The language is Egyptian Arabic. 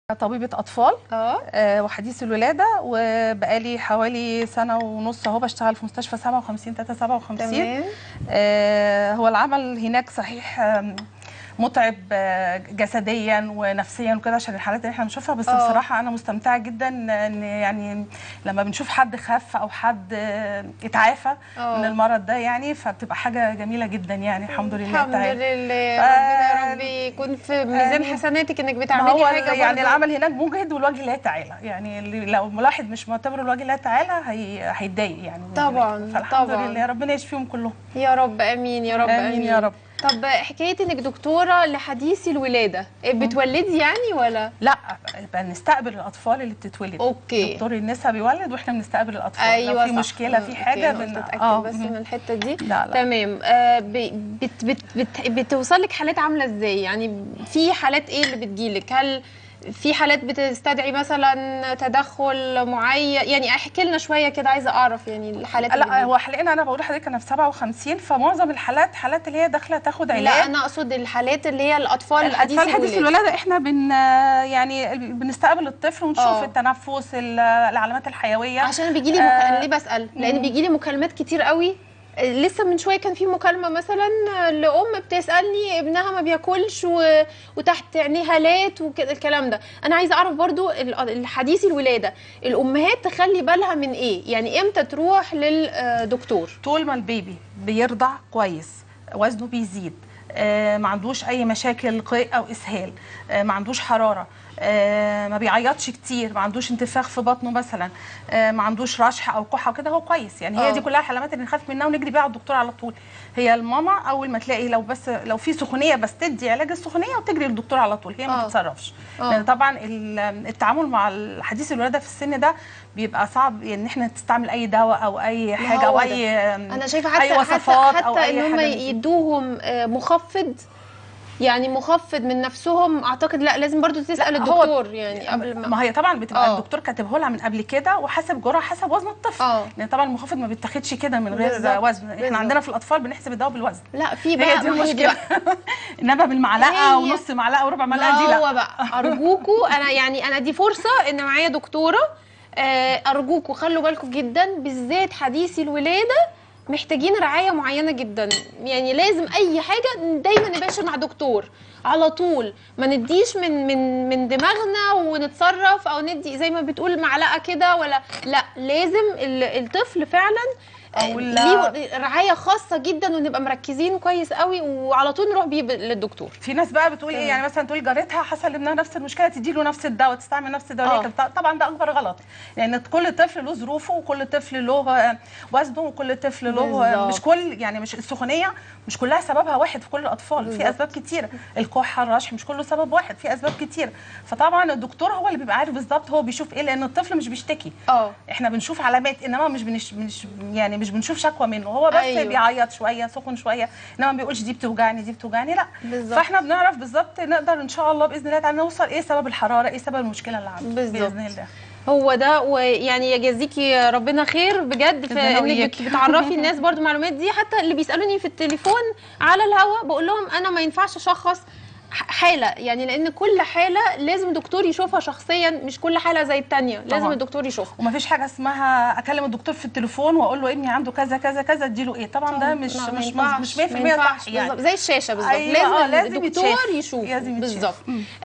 طبيبة أطفال اه آه، وحديث الولادة وبقالي حوالي سنة ونص أهو بشتغل في مستشفى 57 357 تمام آه، هو العمل هناك صحيح آم، متعب آه، جسديا ونفسيا وكده عشان الحالات اللي احنا بنشوفها بس آه. بصراحة أنا مستمتعة جدا ان يعني لما بنشوف حد خف أو حد آه، اتعافى آه. من المرض ده يعني فبتبقى حاجة جميلة جدا يعني الحمد لله الحمد تعالى. لله آه، ربنا يا رب يكون في ميزان آه، حسناتك انك ما بتعملي هو حاجه يعني برضه. العمل هناك مجهد والوجه لا تعالى يعني اللي لو ملاحظ مش معتبر الوجه لا تعالى هي هيتضايق يعني من طبعاً، هناك. فالحمد طبعاً. لله ربنا يشفيهم كلهم يا رب امين يا رب آمين امين يا رب. طب حكايه انك دكتوره لحديث الولاده بتولدي يعني ولا لا بنستقبل الاطفال اللي بتتولد اوكي دكتور النساء بيولد واحنا بنستقبل الاطفال ايوه لو في صح. مشكله في مم، حاجه أوكي، بن... قلت اتاكد بس من الحته دي لا لا تمام آه ب- بت بت بت بتوصل لك حالات عامله ازاي يعني في حالات ايه اللي بتجيلك هل في حالات بتستدعي مثلا تدخل معين يعني احكي لنا شويه كده عايزه اعرف يعني الحالات اللي لا بتجيلك. هو حاليا انا بقول لحضرتك انا في 57 فمعظم الحالات حالات اللي هي داخله تاخد علاج لا انا اقصد الحالات اللي هي الاطفال حديث الاطفال حديث الولاده الولاده احنا بن يعني بنستقبل الطفل ونشوف آه. التنفس ال- العلامات الحيويه عشان بيجي لي آه، مك... ليه بسال لان مم. بيجي لي مكالمات كتير قوي آه، لسه من شويه كان في مكالمه مثلا آه، لام بتسالني ابنها ما بياكلش و... وتحت عينيه هالات وكده الكلام ده انا عايزه اعرف برضو ال- الحديث الولاده الامهات تخلي بالها من ايه يعني امتى تروح للدكتور طول ما البيبي بيرضع كويس وزنه بيزيد آه، ما عندوش اي مشاكل قيء او اسهال آه، ما عندوش حراره آه، ما بيعيطش كتير ما عندوش انتفاخ في بطنه مثلا آه، ما عندوش رشح او كحه وكده هو كويس يعني هي آه. دي كلها العلامات اللي نخاف منها ونجري بيها على الدكتور على طول هي الماما اول ما تلاقي لو بس لو في سخونيه بس تدي علاج السخونيه وتجري للدكتور على طول هي ما آه. تتصرفش آه. لان طبعا ال- التعامل مع الحديث الولاده في السن ده بيبقى صعب ان احنا تستعمل اي دواء او اي ما حاجه هو او ده. اي انا شايفه حتى اي وصفات حتى, او حتى اي ان هم حاجه من دي. يدوهم آه، مخفض يعني مخفض من نفسهم اعتقد لا لازم برضو تسال لا، هو- الدكتور يعني قبل ما ما هي طبعا بتبقى آه. الدكتور كاتبه لها من قبل كده وحسب جرعه حسب وزن الطفل اه لان طبعا المخفض ما بيتاخدش كده من غير بالظبط، وزن بالظبط. احنا عندنا في الاطفال بنحسب الدواء بالوزن لا في هي بقى دي ما هي المشكله بقى- انما بالمعلقه هي- ونص معلقه وربع معلقه دي ما لا هو بقى ارجوكوا انا يعني انا دي فرصه ان معايا دكتوره آه، ارجوكوا خلوا بالكم جدا بالذات حديثي الولاده محتاجين رعايه معينه جدا يعني لازم اي حاجه دايما نباشر مع دكتور على طول ما نديش من من من دماغنا ونتصرف او ندي زي ما بتقول معلقه كده ولا لا لازم ال- الطفل فعلا آه، أو ال- ليه رعايه خاصه جدا ونبقى مركزين كويس قوي وعلى طول نروح بيه للدكتور في ناس بقى بتقول ايه تمام. يعني مثلا تقول جارتها حصل لابنها نفس المشكله تدي له نفس الدواء تستعمل نفس الدواء آه. هي كانت- طبعا ده اكبر غلط لان كل طفل له ظروفه وكل طفل له آه، وزنه وكل طفل له آه، بالظبط. مش كل يعني مش السخونيه مش كلها سببها واحد في كل الاطفال بالظبط. في اسباب كتيره الكحه الرشح مش كله سبب واحد في اسباب كتيره فطبعا الدكتور هو اللي بيبقى عارف بالظبط هو بيشوف ايه لان الطفل مش بيشتكي اه احنا بنشوف علامات انما مش بنش مش يعني مش بنشوف شكوى منه هو بس أيوه. أيوه. بيعيط شويه سخن شويه انما ما بيقولش دي بتوجعني دي بتوجعني لا بالظبط. فاحنا بنعرف بالظبط نقدر ان شاء الله باذن الله تعالى نوصل ايه سبب الحراره ايه سبب المشكله اللي عنده بالظبط. باذن الله هو ده ويعني يجازيكي ربنا خير بجد في ربنا انك وإياكي. بت- بتعرفي الناس برضو المعلومات دي حتى اللي بيسالوني في التليفون على الهوا بقول لهم انا ما ينفعش اشخص ح- حاله يعني لان كل حاله لازم دكتور يشوفها شخصيا مش كل حاله زي التانية لازم طبعاً. الدكتور يشوفها وما فيش حاجه اسمها اكلم الدكتور في التليفون واقول له ابني عنده كذا كذا كذا اديله ايه طبعا ده مش لا، ما مش ينفعش، مش 100% ما ينفعش صح يعني بالظبط. زي الشاشه بالظبط أيوة، لازم آه، لازم الدكتور يتشاف. يشوف لازم يتشاف. بالظبط مم.